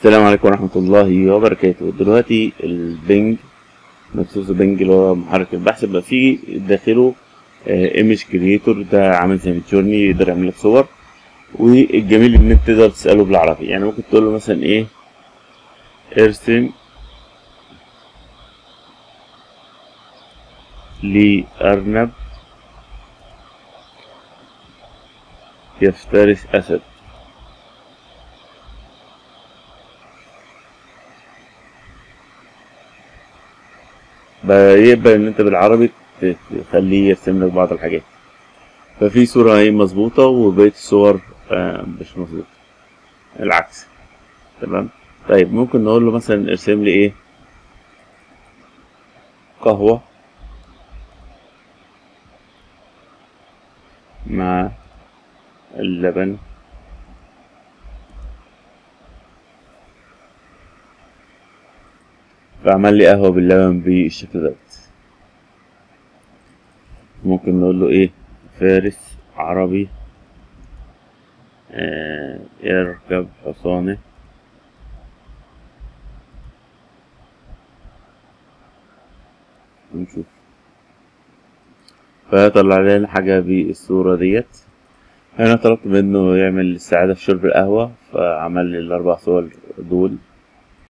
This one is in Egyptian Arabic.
السلام عليكم ورحمة الله وبركاته دلوقتي البنج مخصوص البنج اللي هو محرك البحث بقى فيه داخله ايمج كريتور ده عامل زي ميدجورني يقدر يعمل لك صور والجميل ان انت تقدر تسأله بالعربي يعني ممكن تقول له مثلا ايه ارسم لي أرنب يفترس أسد بيقبل ان انت بالعربي تخليه يرسم لك بعض الحاجات ففي صورة اهي مظبوطة وبقية الصور آه مش مظبوطة العكس تمام طيب ممكن نقول له مثلا ارسم لي ايه قهوة مع اللبن فعمل لي قهوة باللبن بالشكل دوت ممكن نقول له ايه فارس عربي آه يركب حصانه نشوف فطلع لنا حاجة بالصورة ديت أنا طلبت منه يعمل السعادة في شرب القهوة فعمل لي الأربع صور دول